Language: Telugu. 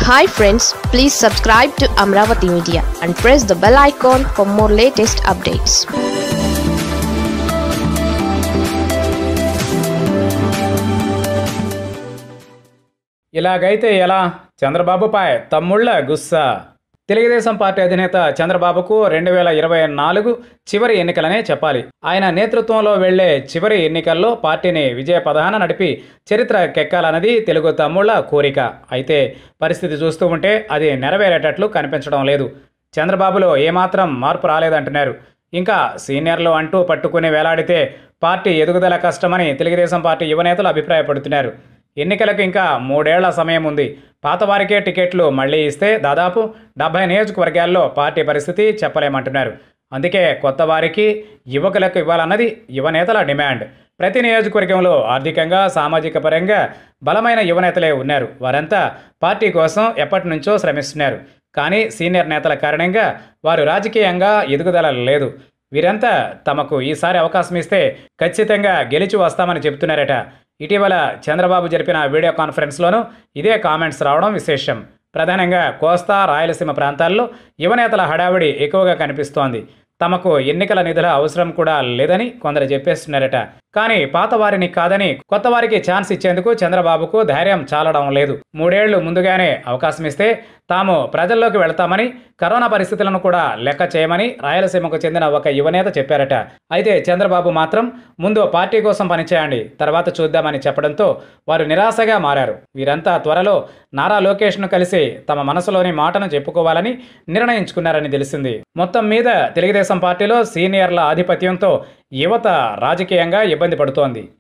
hi friends please subscribe to Amaravati media and press the bell icon for more latest updates ఇలాగైతే ఎలా చంద్రబాబుపై తమ్ముళ్ళ గుస్సా తెలుగుదేశం పార్టీ అధినేత చంద్రబాబుకు రెండు వేల ఇరవై నాలుగు చివరి ఎన్నికలనే చెప్పాలి ఆయన నేతృత్వంలో వెళ్లే చివరి ఎన్నికల్లో పార్టీని విజయ పదాన నడిపి చరిత్ర కెక్కాలన్నది తెలుగు తమ్ముళ్ల కోరిక అయితే పరిస్థితి చూస్తూ ఉంటే అది నెరవేరేటట్లు కనిపించడం లేదు చంద్రబాబులో ఏమాత్రం మార్పు రాలేదంటున్నారు ఇంకా సీనియర్లు అంటూ పట్టుకుని వేలాడితే పార్టీ ఎదుగుదల కష్టమని తెలుగుదేశం పార్టీ యువనేతలు అభిప్రాయపడుతున్నారు ఎన్నికలకు ఇంకా మూడేళ్ల సమయం ఉంది పాతవారికే టికెట్లు మళ్లీ ఇస్తే దాదాపు డెబ్బై నియోజకవర్గాల్లో పార్టీ పరిస్థితి చెప్పలేమంటున్నారు అందుకే కొత్త వారికి యువకులకు ఇవ్వాలన్నది యువనేతల డిమాండ్ ప్రతి నియోజకవర్గంలో ఆర్థికంగా సామాజిక పరంగా బలమైన యువనేతలే ఉన్నారు వారంతా పార్టీ కోసం ఎప్పటి నుంచో శ్రమిస్తున్నారు కానీ సీనియర్ నేతల కారణంగా వారు రాజకీయంగా ఎదుగుదల లేదు వీరంతా తమకు ఈసారి అవకాశం ఇస్తే ఖచ్చితంగా గెలిచి వస్తామని చెబుతున్నారట ఇటీవల చంద్రబాబు జరిపిన వీడియో కాన్ఫరెన్స్లోనూ ఇదే కామెంట్స్ రావడం విశేషం ప్రధానంగా కోస్తా రాయలసీమ ప్రాంతాల్లో యువనేతల హడావిడి ఎక్కువగా కనిపిస్తోంది తమకు ఎన్నికల నిధుల అవసరం కూడా లేదని కొందరు చెప్పేస్తున్నారట కానీ పాత వారిని కాదని కొత్త వారికి ఛాన్స్ ఇచ్చేందుకు చంద్రబాబుకు ధైర్యం చాలడం లేదు మూడేళ్లు ముందుగానే అవకాశం ఇస్తే తాము ప్రజల్లోకి వెళ్తామని కరోనా పరిస్థితులను కూడా లెక్క చేయమని రాయలసీమకు చెందిన ఒక యువనేత చెప్పారట అయితే చంద్రబాబు మాత్రం ముందు పార్టీ కోసం పనిచేయండి తర్వాత చూద్దామని చెప్పడంతో వారు నిరాశగా మారారు వీరంతా త్వరలో నారా లోకేష్ను కలిసి తమ మనసులోని మాటను చెప్పుకోవాలని నిర్ణయించుకున్నారని తెలిసింది మొత్తం మీద తెలుగుదేశం పార్టీలో సీనియర్ల ఆధిపత్యంతో యువత రాజకీయంగా ఇబ్బంది పడుతోంది